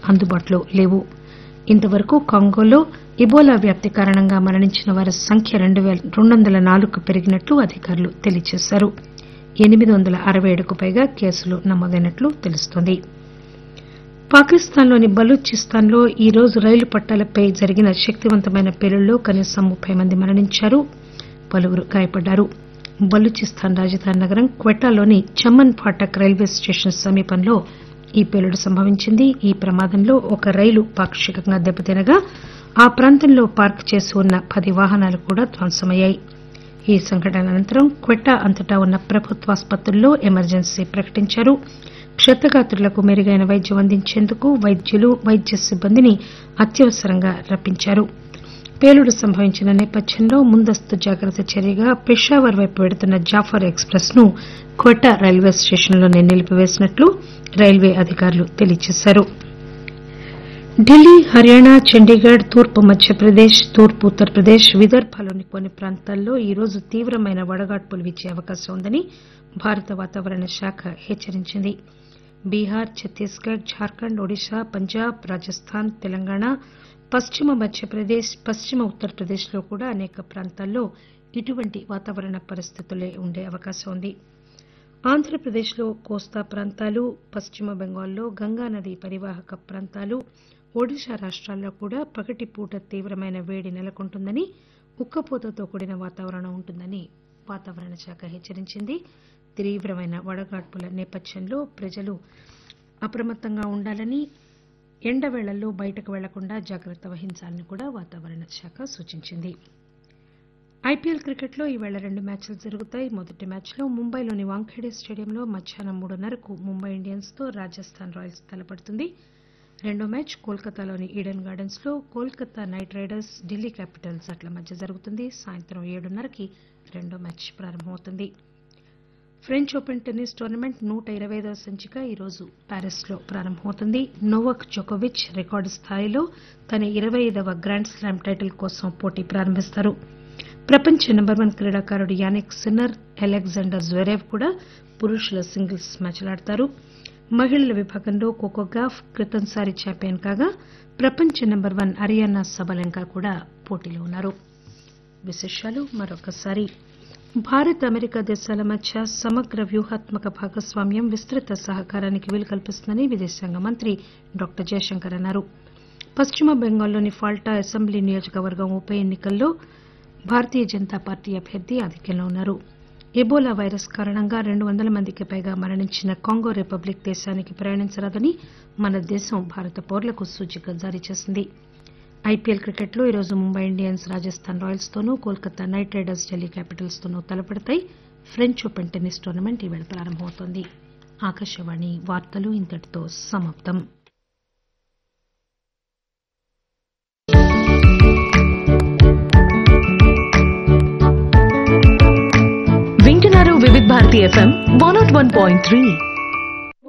అందుబాటులో లేవు ఇంతవరకు కాంగోలో ఇబోలా వ్యాప్తి కారణంగా మరణించిన వారి సంఖ్య రెండు వందల నాలుగుకు పెరిగినట్లు అధికారులు తెలియజేశారు ఎనిమిది వందల అరవై ఏడుకు పైగా కేసులు నమోదైనట్లు తెలుస్తోంది పాకిస్తాన్లోని బలూచిస్తాన్లో ఈ రోజు రైలు పట్టాలపై జరిగిన శక్తివంతమైన పేలుళ్లో కనీసం ముప్పై మంది మరణించారు పలువురు గాయపడ్డారు బలూచిస్తాన్ రాజధాని నగరం క్వెటాలోని చమన్ ఫాటక్ రైల్వే స్టేషన్ సమీపంలో ఈ పేలుడు సంభవించింది ఈ ప్రమాదంలో ఒక రైలు పాక్షికంగా దెబ్బతినగా ఆ ప్రాంతంలో పార్క్ చేసి ఉన్న పది వాహనాలు కూడా ధ్వంసమయ్యాయి ఈ సంఘటన అనంతరం క్వెట్టా అంతటా ఉన్న ప్రభుత్వాసుపత్రుల్లో ఎమర్జెన్సీ ప్రకటించారు క్షతగాత్రులకు మెరుగైన వైద్యం అందించేందుకు వైద్యులు వైద్య సిబ్బందిని అత్యవసరంగా రప్పించారు పేలుడు సంభవించిన నేపథ్యంలో ముందస్తు జాగ్రత్త చర్యగా పెషావర్ వైపు వెడుతున్న జాఫర్ ఎక్స్ప్రెస్ ను క్వెట్టా రైల్వే స్టేషన్లోనే నిలిపివేసినట్లు రైల్వే అధికారులు తెలియజేశారు ఢిల్లీ హర్యానా చండీగఢ్ తూర్పు మధ్యప్రదేశ్ తూర్పు ఉత్తరప్రదేశ్ విదర్భలోని కొన్ని ప్రాంతాల్లో ఈ రోజు తీవ్రమైన వడగాడ్పులు వీచే అవకాశం ఉందని భారత వాతావరణ శాఖ హెచ్చరించింది బీహార్ ఛత్తీస్గఢ్ జార్ఖండ్ ఒడిశా పంజాబ్ రాజస్థాన్ తెలంగాణ పశ్చిమ మధ్యప్రదేశ్ పశ్చిమ ఉత్తరప్రదేశ్లో కూడా అనేక ప్రాంతాల్లో ఇటువంటి వాతావరణ పరిస్థితులే ఉండే అవకాశం ఉంది ఆంధ్రప్రదేశ్లో కోస్తా ప్రాంతాలు పశ్చిమ బెంగాల్లో గంగానది పరివాహక ప్రాంతాలు ఒడిశా రాష్ట్రాల్లో కూడా పగటిపూట తీవ్రమైన వేడి నెలకొంటుందని ఉక్కపోతతో కూడిన వాతావరణం ఉంటుందని వాతావరణ శాఖ హెచ్చరించింది తీవ్రమైన వడగాడ్పుల నేపథ్యంలో ప్రజలు అప్రమత్తంగా ఉండాలని ఎండవేళల్లో బయటకు వెళ్లకుండా జాగ్రత్త వహించాలని కూడా వాతావరణ శాఖ సూచించింది ఐపీఎల్ క్రికెట్లో ఈవేళ రెండు మ్యాచ్లు జరుగుతాయి మొదటి మ్యాచ్లో ముంబైలోని వాంఖేడే స్టేడియంలో మధ్యాహ్నం మూడున్నరకు ముంబై ఇండియన్స్ తో రాజస్థాన్ రాయల్స్ తలపడుతుంది రెండో మ్యాచ్ కోల్కతాలోని ఈడెన్ గార్డెన్స్ లో Kolkata knight riders Delhi capitals జట్ల మధ్య జరుగుతుంది సాయంత్రం ఏడున్నరకి రెండో మ్యాచ్ ప్రారంభమవుతుంది ఫ్రెంచ్ ఓపెన్ టెన్నిస్ టోర్నమెంట్ నూట ఇరవై ఐదవ సంచిక ఈరోజు ప్యారిస్ లో ప్రారంభమవుతుంది నోవక్ జోకోవిచ్ రికార్డు స్థాయిలో తన ఇరవై ఐదవ గ్రాండ్ స్లామ్ టైటిల్ కోసం పోటీ ప్రారంభిస్తారు ప్రపంచ నెంబర్ వన్ క్రీడాకారుడు యానిక్ సిన్నర్ అలెగ్జాండర్ జ్వెరేవ్ కూడా పురుషుల సింగిల్స్ మ్యాచ్లాడతారు మహిళల విభాగంలో కోకోగాఫ్ క్రితంసారి ఛాంపియన్ కాగా ప్రపంచ నెంబర్ వన్ అరియానా సబలెంకా కూడా పోటీలో ఉన్నారు విశేషాలు మరొకసారి భారత్ అమెరికా దేశాల మధ్య సమగ్ర వ్యూహాత్మక భాగస్వామ్యం విస్తృత సహకారానికి వీలు కల్పిస్తుందని విదేశాంగ మంత్రి డాక్టర్ జయశంకర్ అన్నారు పశ్చిమ బెంగాల్లోని ఫాల్టా అసెంబ్లీ నియోజకవర్గం ఉప ఎన్నికల్లో భారతీయ జనతా పార్టీ అభ్యర్థి ఆధిక్యంలో ఉన్నారు ఎబోలా వైరస్ కారణంగా రెండు వందల మందికి పైగా మరణించిన కాంగో రిపబ్లిక్ దేశానికి ప్రయాణించరాదని మన దేశం భారత పౌరులకు సూచిక జారీ చేసింది ఐపీఎల్ క్రికెట్లో ఈరోజు ముంబై ఇండియన్స్ రాజస్థాన్ రాయల్స్ తోనూ Kolkata knight riders Delhi capitals తోనూ తలపడతాయి ఫ్రెంచ్ ఓపెన్ టెన్నిస్ టోర్నమెంట్ ఈవేళ ప్రారంభమవుతోంది ఆకాశవాణి వార్తలు ఇంతటితో సమాప్తం వింటున్నారు Vividh Bharati FM one naught one point three